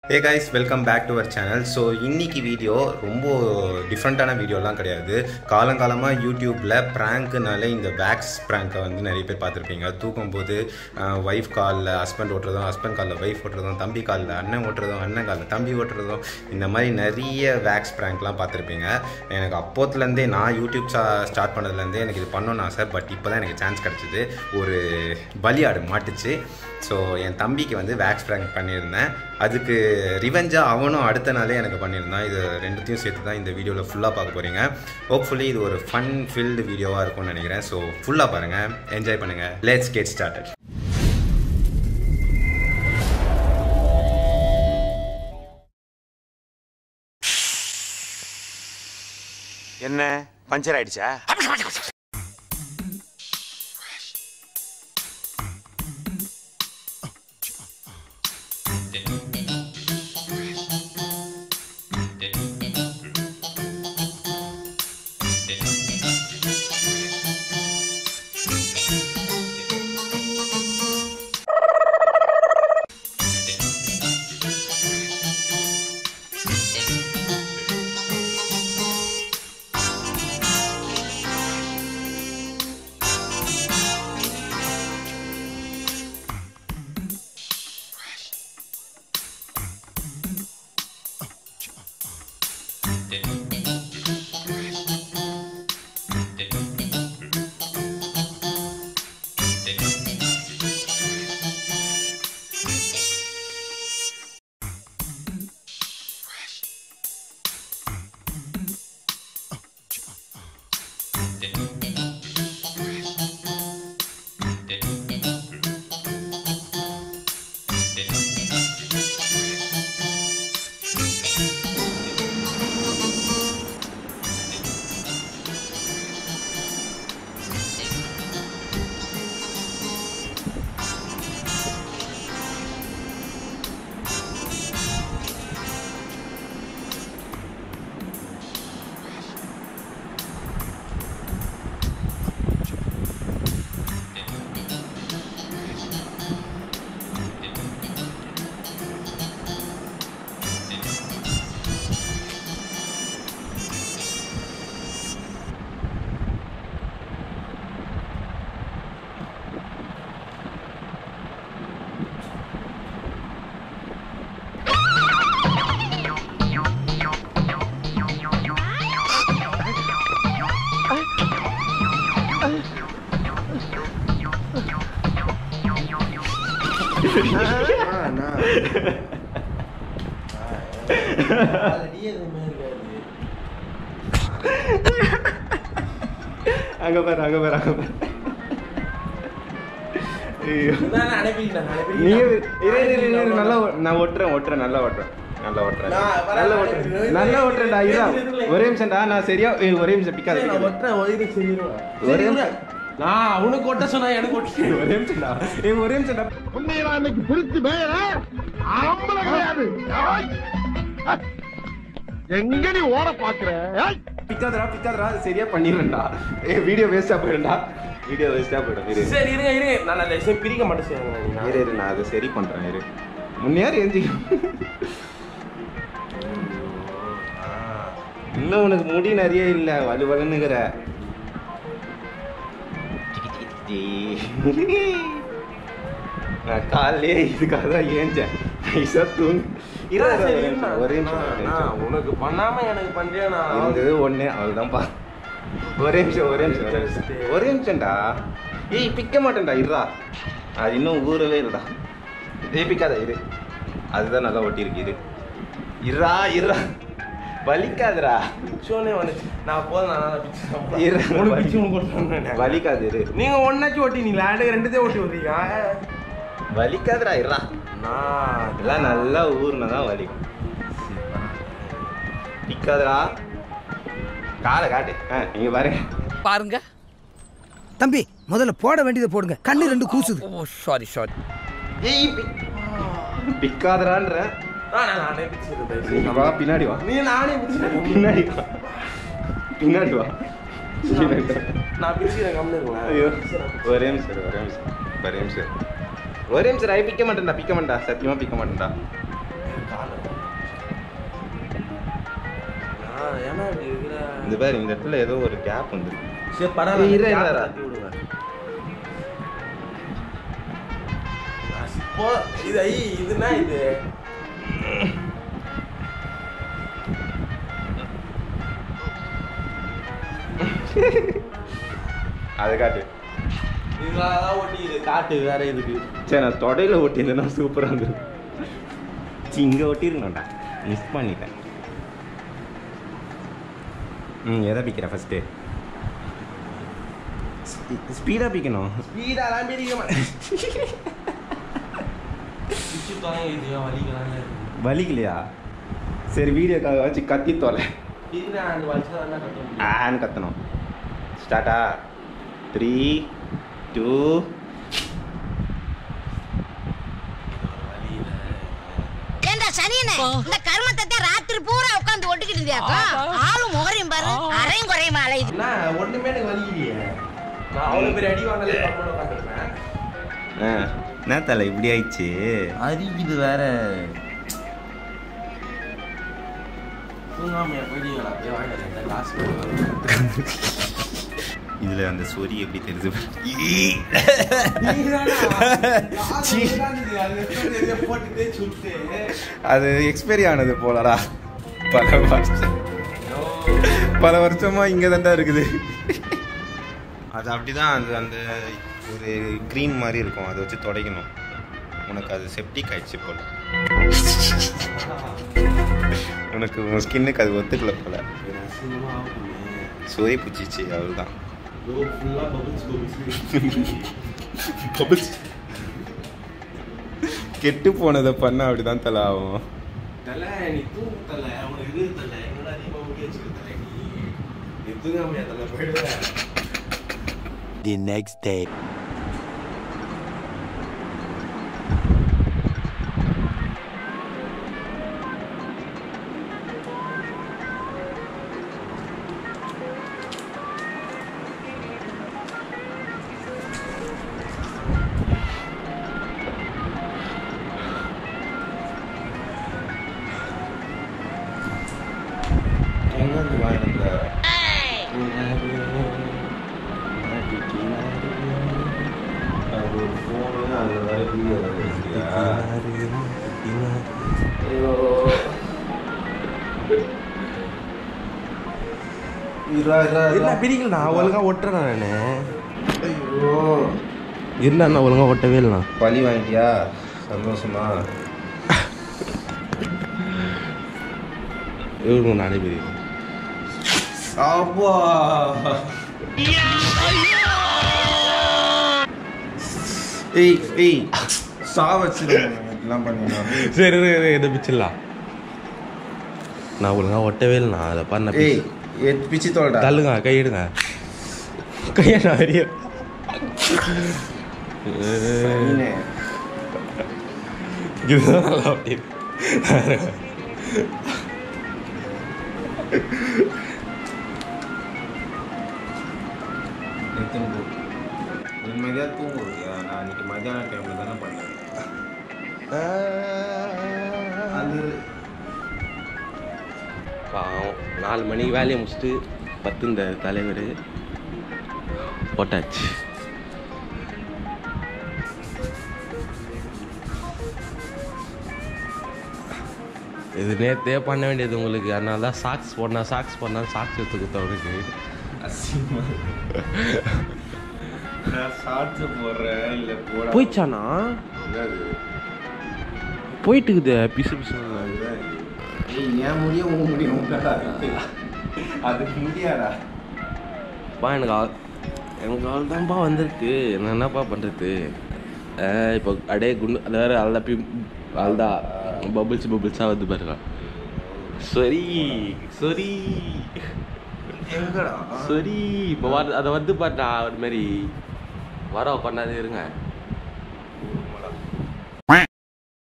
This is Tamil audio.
Hey guys welcome back to our channel so இன்னைக்கு வீடியோ ரொம்ப டிஃப்ரெண்ட்டான வீடியோலாம் கிடையாது காலங்காலமாக யூடியூப்பில் ப்ராங்க்குனாலே இந்த வேக்ஸ் ப்ராங்கை வந்து நிறைய பேர் பார்த்துருப்பீங்க தூக்கும்போது ஒய்ஃப் காலில் ஹஸ்பண்ட் ஓட்டுறதும் ஹஸ்பண்ட் காலில் ஒய்ஃப் ஓட்டுறதும் தம்பி காலில் அண்ணன் ஓட்டுறதும் அண்ணன் காலில் தம்பி ஓட்டுறதும் இந்த மாதிரி நிறைய வேக்ஸ் ப்ராங்க்லாம் பார்த்துருப்பீங்க எனக்கு அப்போத்துலேருந்தே நான் யூடியூப் ஸ்டார்ட் பண்ணதுலேருந்தே எனக்கு இது பண்ணணும்னு ஆசை பட் இப்போ தான் எனக்கு சான்ஸ் கிடச்சிது ஒரு பலியாடு மாட்டுச்சு ஸோ என் தம்பிக்கு வந்து வேக்ஸ் ப்ராங்க் பண்ணியிருந்தேன் அதுக்கு ரிவெஞ்சாக அவனும் அடுத்த நாளே எனக்கு பண்ணியிருந்தான் இது ரெண்டுத்தையும் சேர்த்து தான் இந்த வீடியோவில் ஃபுல்லாக பார்க்க போகிறீங்க ஹோப்ஃபுல்லி இது ஒரு ஃபன் ஃபில்டு வீடியோவாக இருக்கும்னு நினைக்கிறேன் ஸோ ஃபுல்லாக பாருங்கள் என்ஜாய் பண்ணுங்கள் லெட்ஸ் கெட் ஸ்டார்டட் என்ன பஞ்சர் ஆயிடுச்சா அங்கே பாரு அங்கே பாரு அங்கே பாரு ஐயோ நீ இரு, இரு, இரு, இரு, நல்லா ஓ- நான் ஓட்டுறேன் ஓட்டுறேன் நல்லா ஓட்டுறேன் நல்லா ஓட்டுறேன் நான் வரேன், நல்லா வரேன். ஓட்டுறேன் நல்லா ஓட்டுறேன்டா இதா ஒரே நிமிஷம்டா நான் சரியா ஏய், ஒரே நிமிஷம் பிக்காத பிக்காத. ஒரே நிமிஷம் நான் அவனுக்கு ஒட்ட சொன்னா எனக்கு ஒட்டு ஒரே நிமிஷம்டா ஏய் ஒரே நிமிஷம்டா உன்னை நான் இன்னைக்கு பிடிச்சு மேயற ஆம்பளை கிடையாது ஏய்! எங்க நீ ஓட பாக்குற ஏய்! பிக்காதடா பிக்காதடா அது சரியா பண்ணிடுறேன்டா ஏய் வீடியோ வேஸ்டா போயிடும்டா வீடியோ வேஸ்டா போயிடும் இரு சரி இருங்க இருங்க நான் அந்த விஷயம் பிரிக்க மாட்டேன் செய்யுங்க இரு இரு நான் அதை சரி பண்றேன் இரு முன்னையார் எஞ்சி இன்னும் உனக்கு முடி நிறைய இல்ல வலு வலுன்னுங்கிற நான் காலையே இதுக்காக தான் ஏஞ்சேன் நைஸா தூங்கு இரு, இரு, ஒரே நிமிஷம், ஒரே நிமிஷம், ஒரே நிமிஷம். உனக்கு பண்ணாம எனக்கு பண்றியா நான் இருந்தது ஒண்ணு அவ்வளவுதான்ப்பா ஒரே நிமிஷம் ஒரே நிமிஷம் ஒரே நிமிஷம் ஒரே நிமிஷம்டா ஏய் பிக்க மாட்டேன்டா இருடா அது இன்னும் ஊறவே இல்லடா ஏய் பிக்காத இரு அதுதான் நல்லா ஒட்டியிருக்கு இரு இருடா இருடா வலிக்காதுடா பிச்சோனே வந்துச்சு நான் போதும் நான் பிச்சு இரு. உனக்கு பிச்சு உனக்கு கொண்டு வலிக்காது இரு நீங்க ஒன்னாச்சும் ஓட்டி நீங்க லேண்டு ரெண்டுத்தையும் ஓட்டி விடுறீங்க வலிக்காதுடா இருடா நான் அதெல்லாம் நல்லா ஊறினா தான் வலிக்கும் பிக்காதுடா காலை காட்டு ஆ நீங்க பாருங்க பாருங்க தம்பி முதல்ல போட வேண்டியதை போடுங்க கண்ணு ரெண்டு கூசுது ஓ சாரி சாரி ஏய் பி- பிக்காதடான்ற நான் நானே பிச்சு நீ வா பின்னாடி வா நீ நானே பிச்சு பின்னாடி வா பின்னாடி வா பின்னாடி வா. நான் பிச்சுக்கிறேன் கம்மி ஐயோ இருங்களேன் ஒரே நிமிஷம் இரு, ஒரே நிமிஷம் ஒரே நிமிஷம் ஒரே நிமிஷம் ஐ பிக்க மாட்டேன்டா பிக்க மாட்டேன்டா சத்தியமா பிக்க மாட்டேன்டா இந்த பேர் இந்த இடத்துல ஏதோ ஒரு கேப் வந்து சரி ஏய், பரவாயில்ல இரு, கேப் இரு. தட்டி விடுங்க இப்போ இது ஐ இதுனா இது அது காட்டு இதெல்லாம் ஒட்டி இது காட்டு வேற இதுக்கு சரி நான் தொடையில் ஒட்டியிருந்தேன்னா சூப்பராக இருந்திருக்கும் சி இங்கே ஒட்டியிருக்கணும்டா மிஸ் பண்ணிட்டேன் ம் எதை பிக்கிற ஃபஸ்ட்டு ஸ்பீடாக பிக்கணும் ஸ்பீடாலாம் பிரிக்க மாட்டேன் பிச்சு தொலை இது வலிக்கலாம்னு வலிக்கலையா சரி வீடியோக்காக வச்சு கத்தி தொலை இது அந்த வலிச்சா தான் கட்ட முடியும் ஆன்னு கத்தணும் ஸ்டார்ட்டா த்ரீ டூ ஏண்டா சனியனே இந்த கர்மத்தை ராத்திரி பூரா உட்கார்ந்து ஒட்டிக்கிட்டு இருந்தியாக்கா ஆளும் முகரையும் பாரு அரையும் குறையும் அலையுது என்ன ஒண்ணுமே எனக்கு வலிக்கலையே நான் அவ்வளவு பெரிய அடி வாங்கல கம்மோட உட்காந்துருப்பேன் ஆ என்ன தலை இப்படி ஆயிடுச்சு அரிக்குது வேற தூங்காமையா போயிட்டீங்களா அப்படியே வாங்கிட்டு வந்தேன் காசு இதில் அந்த சொறி எப்படி தெரியுது போட்டுட்டு சுட்டு அது எக்ஸ்பைரி ஆனது போலடா பல வருஷம் பல வருஷமா இங்கே தான்டா இருக்குது அது அப்படிதான் அது அந்த ஒரு க்ரீம் மாதிரி இருக்கும் அதை வச்சு துடைக்கணும் உனக்கு அது செப்டிக் ஆயிடுச்சு போல உனக்கு உன் ஸ்கின்னுக்கு அது ஒத்துக்கல போல சொறி பிடிச்சிச்சு அவ்வளோதான் ஃபுல்லா பபிள்ஸ் பபிள்ஸ் கெட்டு போனதை பண்ண அப்படிதான் தலை ஆகும் தல நீ தூங்கு தல உனக்கு இது தல என்னடா அதிகமா முடி வச்சுக்க தல நீ நீ தூங்காமையா தல போயிடுவேன் The next day. எங்க இருந்து வாங்கின அது ஒரு ஃபோனு அது வேற வீடியோ இல்ல பிரிக்கல நான் ஒழுங்கா ஒட்டுறேன் நானு இருந்தா நான் ஒழுங்கா ஒட்டவே இல்லைண்ணா பழி வாங்கிட்டியா சந்தோஷமா இவருங்க நானே பெரிய அப்பா ஏய் ஏய் சா வச்சிருக்கேன் இதெல்லாம் பண்ணினா சரி இதை பிச்சிடலாம் நான் ஒழுங்கா ஒட்டவே இல்லைண்ணா அதை பாரு நான் ஏய் பிச்சு- எத் பிச்சு தோடா தள்ளுங்க கையெடுங்க கையை நான் அறிய நீனே இதுதான் நல்லா அப்படி எத்தனை போ நிம்மதியாக தூங்குறியா நான் அன்னைக்கு மத்தியான டைமில் தானே பண்ணேன் அது பாவம் நாலு மணிக்கு வேலையை முடிச்சுட்டு பத்து இந்த தலைவர் போட்டாச்சு இது நேற்றே பண்ண வேண்டியது உங்களுக்கு அதனால தான் சாக்ஸ் போடனா சாக்ஸ் போடனா சாக்ஸ் எடுத்து கொடுத்தவனுக்கு அசிங்கமா நான் ஷார்ட்ஸ் போடுறேன் இல்லை போட போயிச்சானா போயிட்டுக்குது பிசு பிசு ஏய் ஏன் முடியும் உங்க முடியும் உங்களால அதுக்கு முடியாடா பா எனக்கு ஆள் எனக்கு ஆள் தான்ப்பா வந்திருக்கு நான் என்னப்பா பண்ணுறது இப்போ அப்படியே குண்டு அது வேறு அல்தா அல்தா பபிள்ஸ் பபிள்ஸாக வந்து பாருங்க சரி சரி எங்கடா சரி இப்போ வர அதை வந்து பாட்டா ஒரு மாதிரி வர பண்ணாதே இருங்க